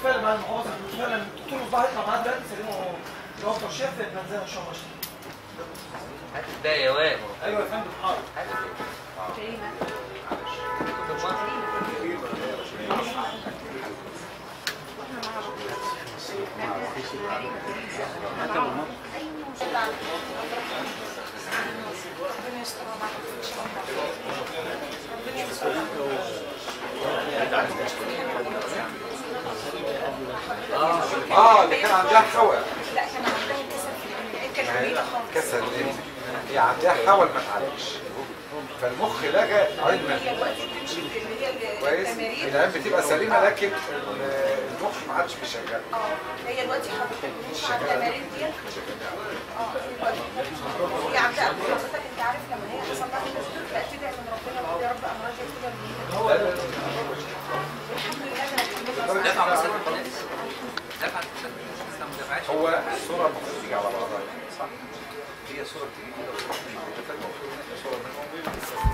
بالفعل بعد المحافظه فعلا الدكتور مصباح يطلع معاه دلوقتي سليمه وهو يوفر شاف المنزل ان شاء الله هات الباقي يا واد ايوه يا فندم حاضر هات الباقي كريمة كل مرة ربنا يستر معاك ان شاء الله ربنا يستر اه اللي كان عندها حول لا كان عندها كسر في العين كانت بعيدة خالص كسر الإيه؟ هي عندها حول ما تعالجش فالمخ لغى علما هي دلوقتي بتمشي اللي هي كويس التمارين العين بتبقى سليمه لكن ال- المخ ما عادش بيشغل اه هي دلوقتي حضرتك بتمشي على التمارين دي اه دلوقتي هي عندها حضرتك انت عارف لما هي حصل لها كده بقت تدعي من ربنا وتقول يا رب امراض كده من الحمد لله انا الحمد دفع لله مسافة الناس دفع لسه ما دفعتش هو الصوره المفروض تيجي على بعضها يعني، صح؟ هي صوره بتيجي كده المفروض ان هي صوره منهم